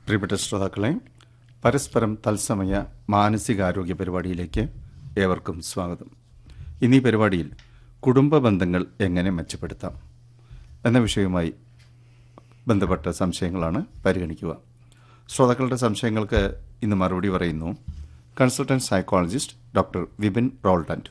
പ്രിയപ്പെട്ട ശ്രോതാക്കളെ പരസ്പരം തത്സമയ മാനസികാരോഗ്യ പരിപാടിയിലേക്ക് ഏവർക്കും സ്വാഗതം ഇന്നീ പരിപാടിയിൽ കുടുംബ ബന്ധങ്ങൾ എങ്ങനെ മെച്ചപ്പെടുത്താം എന്ന വിഷയവുമായി ബന്ധപ്പെട്ട സംശയങ്ങളാണ് പരിഗണിക്കുക ശ്രോതാക്കളുടെ സംശയങ്ങൾക്ക് ഇന്ന് മറുപടി പറയുന്നു കൺസൾട്ടന്റ് സൈക്കോളജിസ്റ്റ് ഡോക്ടർ വിപിൻ റോൾട്ടൻറ്റ്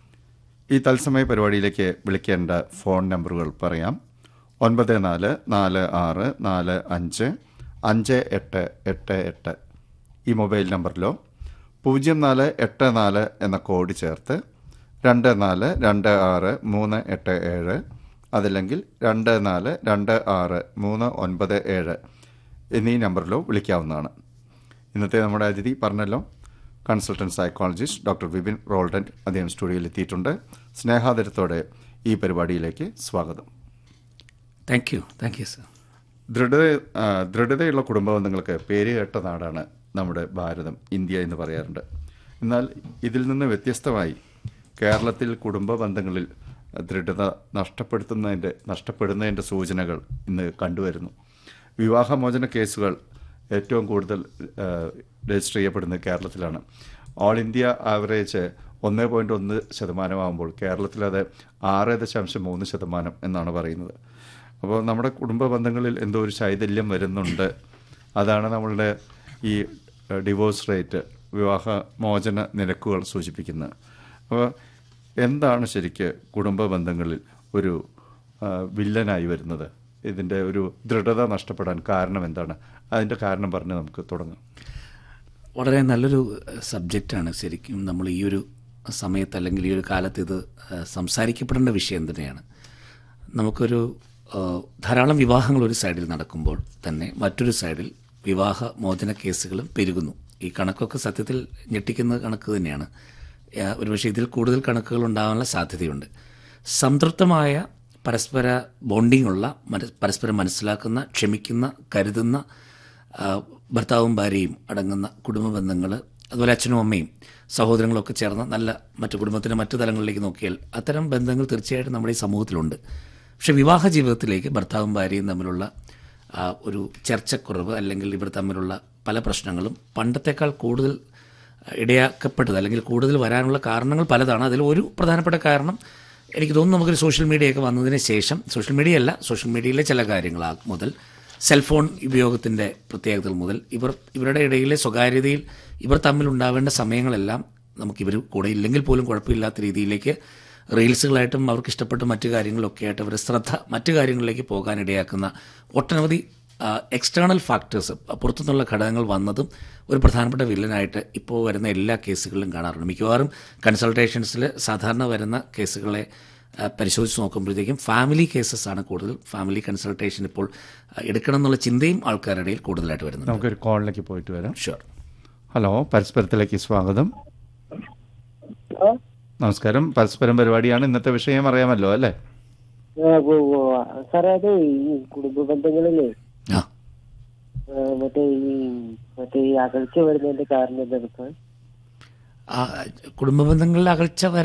ഈ തത്സമയ പരിപാടിയിലേക്ക് വിളിക്കേണ്ട ഫോൺ നമ്പറുകൾ പറയാം ഒൻപത് നാല് നാല് ആറ് നാല് അഞ്ച് അഞ്ച് എട്ട് എട്ട് എട്ട് ഈ മൊബൈൽ നമ്പറിലോ പൂജ്യം നാല് എട്ട് നാല് എന്ന കോഡ് ചേർത്ത് രണ്ട് നാല് രണ്ട് ആറ് മൂന്ന് എട്ട് ഏഴ് അതല്ലെങ്കിൽ രണ്ട് നാല് രണ്ട് ആറ് മൂന്ന് ഒൻപത് ഏഴ് എന്നീ നമ്പറിലോ വിളിക്കാവുന്നതാണ് ഇന്നത്തെ നമ്മുടെ അതിഥി പറഞ്ഞല്ലോ കൺസൾട്ടന്റ് സൈക്കോളജിസ്റ്റ് ഡോക്ടർ വിപിൻ റോൾഡന്റ് അദ്ദേഹം സ്റ്റുഡിയോയിൽ എത്തിയിട്ടുണ്ട് സ്നേഹാദരത്തോടെ ഈ പരിപാടിയിലേക്ക് സ്വാഗതം thank you thank you sir ദൃഢത ആ, ദൃഢതയുള്ള കുടുംബ ബന്ധങ്ങൾക്ക് പേര് കേട്ട നാടാണ് നമ്മുടെ ഭാരതം ഇന്ത്യ എന്ന് പറയാറുണ്ട് എന്നാൽ ഇതിൽ നിന്ന് വ്യത്യസ്തമായി കേരളത്തിൽ കുടുംബ ബന്ധങ്ങളിൽ ദൃഢത നഷ്ടപ്പെടുത്തുന്നതിൻ്റെ നഷ്ടപ്പെടുന്നതിൻ്റെ സൂചനകൾ ഇന്ന് കണ്ടുവരുന്നു വിവാഹമോചന കേസുകൾ ഏറ്റവും കൂടുതൽ ആ, രജിസ്റ്റർ ചെയ്യപ്പെടുന്നത് കേരളത്തിലാണ് ഓൾ ഇന്ത്യ ആവറേജ് ഒന്ന് പോയിൻറ്റ് ഒന്ന് ശതമാനമാകുമ്പോൾ കേരളത്തിൽ അത് ആറ് ദശാംശം മൂന്ന് ശതമാനം എന്നാണ് പറയുന്നത് അപ്പോൾ നമ്മുടെ കുടുംബ ബന്ധങ്ങളിൽ എന്തോ ഒരു ശൈഥല്യം വരുന്നുണ്ട് അതാണ് നമ്മളുടെ ഈ ഏഹ്, ഡിവോഴ്സ് റേറ്റ് വിവാഹ മോചന നിരക്കുകൾ സൂചിപ്പിക്കുന്നത് അപ്പോൾ എന്താണ് ശരിക്ക് കുടുംബ ബന്ധങ്ങളിൽ ഒരു ആ, വില്ലനായി വരുന്നത് ഇതിൻ്റെ ഒരു ദൃഢത നഷ്ടപ്പെടാൻ കാരണം എന്താണ് അതിൻ്റെ കാരണം പറഞ്ഞ് നമുക്ക് തുടങ്ങാം വളരെ നല്ലൊരു സബ്ജക്റ്റാണ് ശരിക്കും നമ്മൾ ഈ ഒരു സമയത്ത് അല്ലെങ്കിൽ ഈ ഒരു കാലത്ത് ഇത് ഏഹ്, സംസാരിക്കപ്പെടേണ്ട വിഷയം തന്നെയാണ് നമുക്കൊരു ഏഹ്, ധാരാളം വിവാഹങ്ങൾ ഒരു സൈഡിൽ നടക്കുമ്പോൾ തന്നെ മറ്റൊരു സൈഡിൽ വിവാഹ മോചന കേസുകളും പെരുകുന്നു ഈ കണക്കൊക്കെ സത്യത്തിൽ ഞെട്ടിക്കുന്ന കണക്ക് തന്നെയാണ് ഏഹ്, ഒരുപക്ഷെ ഇതിൽ കൂടുതൽ കണക്കുകൾ ഉണ്ടാകാനുള്ള സാധ്യതയുണ്ട് സംതൃപ്തമായ പരസ്പര ബോണ്ടിങ് ഉള്ള മന- പരസ്പരം മനസ്സിലാക്കുന്ന ക്ഷമിക്കുന്ന കരുതുന്ന ആ, ഭർത്താവും ഭാര്യയും അടങ്ങുന്ന കുടുംബ ബന്ധങ്ങൾ അതുപോലെ അച്ഛനും അമ്മയും സഹോദരങ്ങളൊക്കെ ചേർന്ന് നല്ല മറ്റു കുടുംബത്തിൻ്റെ മറ്റു തലങ്ങളിലേക്ക് നോക്കിയാൽ അത്തരം ബന്ധങ്ങൾ തീർച്ചയായിട്ടും നമ്മുടെ ഈ സമൂഹത്തിലുണ്ട് പക്ഷെ വിവാഹ ജീവിതത്തിലേക്ക് ഭർത്താവും ഭാര്യയും തമ്മിലുള്ള ആ, ഒരു ചർച്ചക്കുറവ് അല്ലെങ്കിൽ ഇവർ തമ്മിലുള്ള പല പ്രശ്നങ്ങളും പണ്ടത്തേക്കാൾ കൂടുതൽ ഇടയാക്കപ്പെട്ടത് അല്ലെങ്കിൽ കൂടുതൽ വരാനുള്ള കാരണങ്ങൾ പലതാണ് അതിൽ ഒരു പ്രധാനപ്പെട്ട കാരണം എനിക്ക് തോന്നുന്നു നമുക്കൊരു സോഷ്യൽ മീഡിയയൊക്കെ വന്നതിന് ശേഷം സോഷ്യൽ മീഡിയ അല്ല സോഷ്യൽ മീഡിയയിലെ ചില കാര്യങ്ങൾ ആ മുതൽ സെൽഫോൺ ഉപയോഗത്തിൻ്റെ പ്രത്യേകതകൾ മുതൽ ഇവർ ഇവരുടെ ഇടയിലെ സ്വകാര്യതയിൽ ഇവർ തമ്മിൽ ഉണ്ടാവേണ്ട സമയങ്ങളെല്ലാം നമുക്ക് ഇവർ കൂടെ ഇല്ലെങ്കിൽ പോലും കുഴപ്പമില്ലാത്ത രീതിയിലേക്ക് റീൽസുകളായിട്ടും അവർക്ക് ഇഷ്ടപ്പെട്ട മറ്റു കാര്യങ്ങളൊക്കെ ആയിട്ട് അവരുടെ ശ്രദ്ധ മറ്റു കാര്യങ്ങളിലേക്ക് പോകാനിടയാക്കുന്ന ഒട്ടനവധി എക്സ്റ്റേണൽ ഫാക്ടേഴ്സ് പുറത്തുനിന്നുള്ള ഘടകങ്ങൾ വന്നതും ഒരു പ്രധാനപ്പെട്ട വില്ലനായിട്ട് ഇപ്പോൾ വരുന്ന എല്ലാ കേസുകളിലും കാണാറുണ്ട് മിക്കവാറും കൺസൾട്ടേഷൻസിൽ സാധാരണ വരുന്ന കേസുകളെ ആ, പരിശോധിച്ച് നോക്കുമ്പോഴത്തേക്കും ഫാമിലി കേസസ് ആണ് കൂടുതൽ ഫാമിലി കൺസൾട്ടേഷൻ ഇപ്പോൾ ആ, എടുക്കണം എന്നുള്ള ചിന്തയും ആൾക്കാരുടെ ഇടയിൽ കൂടുതലായിട്ട് വരുന്നുണ്ട് നമുക്കൊരു കോളിലേക്ക് പോയിട്ട് വരാം ഷുവർ ഹലോ പരസ്പരത്തിലേക്ക് സ്വാഗതം നമസ്കാരം പരസ്പരം പരിപാടിയാണ് ഇന്നത്തെ വിഷയം അറിയാമല്ലോ അല്ലേ ആ, ഉവ്വ് ഉവ്വ് ഉവ്വ്. സാറേ അത് ഈ കുടുംബ ബന്ധങ്ങളില് ആ ആ, മറ്റേ ഈ മറ്റേ ഈ അകൽച്ച വരുന്നതിന്റെ കാരണം എന്താണ് സാർ ആ, കുടുംബ ബന്ധങ്ങളിൽ അകൽച്ച